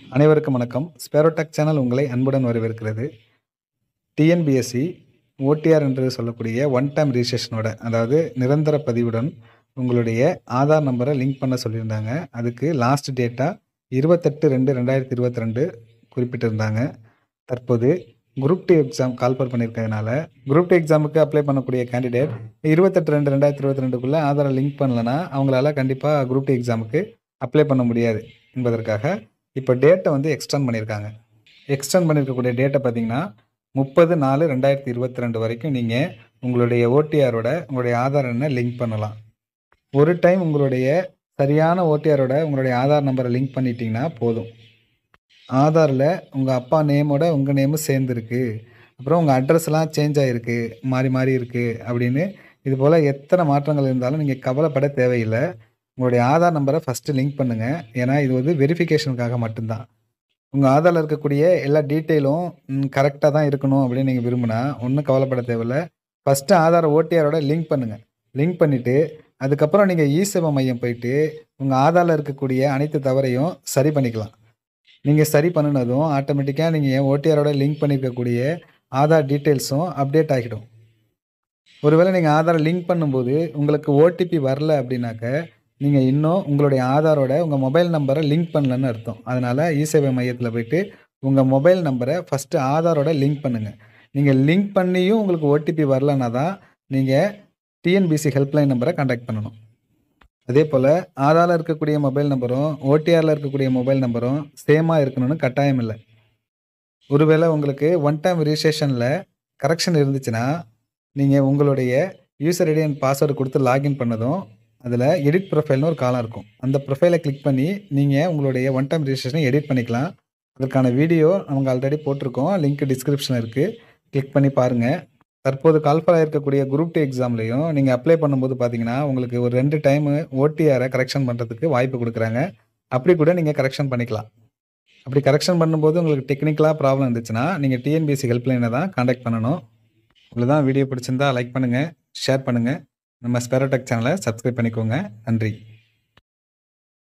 அனைவருக்கும் வணக்கம் ஸ்பேரோடெக் சேனல் உங்களை அன்புடன் வரவேற்கிறது டிஎன்பிஎஸ்சி ஓடிஆர் என்று சொல்லக்கூடிய ஒன் டைம் ரிஜிஸ்ட்ரேஷனோட அதாவது நிரந்தர பதிவுடன் உங்களுடைய ஆதார் நம்பரை லிங்க் பண்ண சொல்லியிருந்தாங்க அதுக்கு லாஸ்ட் டேட்டா இருபத்தெட்டு ரெண்டு ரெண்டாயிரத்தி இருபத்தி ரெண்டு குறிப்பிட்டிருந்தாங்க தற்போது குரூப் டூ எக்ஸாம் கால்பர் பண்ணியிருக்கிறதுனால குரூப் டூ எக்ஸாமுக்கு அப்ளை பண்ணக்கூடிய கேண்டிடேட் இருபத்தெட்டு ரெண்டு ரெண்டாயிரத்தி இருபத்தி ரெண்டுக்குள்ளே ஆதாரை லிங்க் பண்ணலன்னா அவங்களால கண்டிப்பாக குரூப் டூ எக்ஸாமுக்கு அப்ளை பண்ண முடியாது என்பதற்காக இப்போ டேட்டை வந்து எக்ஸ்டெண்ட் பண்ணியிருக்காங்க எக்ஸ்டெண்ட் பண்ணியிருக்கக்கூடிய டேட்டை பார்த்தீங்கன்னா முப்பது நாலு ரெண்டாயிரத்தி இருபத்தி ரெண்டு வரைக்கும் நீங்கள் உங்களுடைய ஓடிஆரோட உங்களுடைய ஆதார் எண்ணை லிங்க் பண்ணலாம் ஒரு டைம் உங்களுடைய சரியான ஓடிஆரோட உங்களுடைய ஆதார் நம்பரை லிங்க் பண்ணிட்டீங்கன்னா போதும் ஆதாரில் உங்கள் அப்பா நேமோட உங்கள் நேமும் சேர்ந்துருக்கு அப்புறம் உங்கள் அட்ரஸ்லாம் சேஞ்ச் ஆகிருக்கு மாறி மாறி இருக்குது அப்படின்னு இது போல் எத்தனை மாற்றங்கள் இருந்தாலும் நீங்கள் கவலைப்பட தேவையில்லை உங்களுடைய ஆதார் நம்பரை ஃபஸ்ட்டு லிங்க் பண்ணுங்கள் ஏன்னா இது வந்து வெரிஃபிகேஷனுக்காக மட்டும்தான் உங்கள் ஆதாரில் இருக்கக்கூடிய எல்லா டீட்டெயிலும் கரெக்டாக தான் இருக்கணும் அப்படின்னு நீங்கள் விரும்பினா ஒன்றும் கவலைப்பட தேவையில்ல ஃபஸ்ட்டு ஆதார் ஓடிஆரோட லிங்க் பண்ணுங்கள் லிங்க் பண்ணிவிட்டு அதுக்கப்புறம் நீங்கள் இ சேவை மையம் போயிட்டு உங்கள் ஆதாரில் இருக்கக்கூடிய அனைத்து தவறையும் சரி பண்ணிக்கலாம் நீங்கள் சரி பண்ணினதும் ஆட்டோமேட்டிக்காக நீங்கள் ஓடிஆரோட லிங்க் பண்ணியிருக்கக்கூடிய ஆதார் டீட்டெயில்ஸும் அப்டேட் ஆகிடும் ஒருவேளை நீங்கள் ஆதாரை லிங்க் பண்ணும்போது உங்களுக்கு ஓடிபி வரல அப்படின்னாக்க நீங்கள் இன்னும் உங்களுடைய ஆதாரோட உங்கள் மொபைல் நம்பரை லிங்க் பண்ணலன்னு அர்த்தம் அதனால் இ சேவை மையத்தில் போயிட்டு உங்கள் மொபைல் நம்பரை ஃபஸ்ட்டு ஆதாரோட லிங்க் பண்ணுங்கள் நீங்கள் லிங்க் பண்ணியும் உங்களுக்கு ஓடிபி வரலன்னா தான் நீங்கள் டிஎன்பிசி ஹெல்ப்லைன் நம்பரை கான்டாக்ட் பண்ணணும் அதே போல் ஆதாரில் இருக்கக்கூடிய மொபைல் நம்பரும் ஓடிஆரில் இருக்கக்கூடிய மொபைல் நம்பரும் சேமாக இருக்கணும்னு கட்டாயம் இல்லை ஒருவேளை உங்களுக்கு ஒன் டைம் ரிஜிஸ்ட்ரேஷனில் கரெக்ஷன் இருந்துச்சுன்னா நீங்கள் உங்களுடைய யூசர் ஐடி அண்ட் பாஸ்வேர்டு கொடுத்து லாகின் பண்ணதும் அதில் எடிட் ப்ரொஃபைல்னு ஒரு காலம் இருக்கும் அந்த ப்ரொஃபைலை கிளிக் பண்ணி நீங்கள் உங்களுடைய ஒன் டைம் ரிஜிஸ்ட்ரேஷனை எடிட் பண்ணிக்கலாம் அதற்கான வீடியோ அவங்க ஆல்ரெடி போட்டிருக்கோம் லிங்க் டிஸ்கிரிப்ஷனில் இருக்குது கிளிக் பண்ணி பாருங்கள் தற்போது கால்ஃபர் இருக்கக்கூடிய குரூப் டூ எக்ஸாம்லேயும் நீங்கள் அப்ளை பண்ணும்போது பார்த்தீங்கன்னா உங்களுக்கு ஒரு ரெண்டு டைமு ஓடிஆரை கரெக்ஷன் பண்ணுறதுக்கு வாய்ப்பு கொடுக்குறாங்க அப்படி கூட நீங்கள் கரெக்ஷன் பண்ணிக்கலாம் அப்படி கரெக்ஷன் பண்ணும்போது உங்களுக்கு டெக்னிக்கலாக ப்ராப்ளம் இருந்துச்சுன்னா நீங்கள் டிஎன்பிஎஸ்சி ஹெல்ப்லைனை தான் காண்டாக்ட் பண்ணணும் உங்களுக்கு தான் வீடியோ பிடிச்சிருந்தா லைக் பண்ணுங்கள் ஷேர் பண்ணுங்கள் நம்ம ஸ்பெரோடெக் சேனலை சப்ஸ்கிரைப் பண்ணிக்கோங்க நன்றி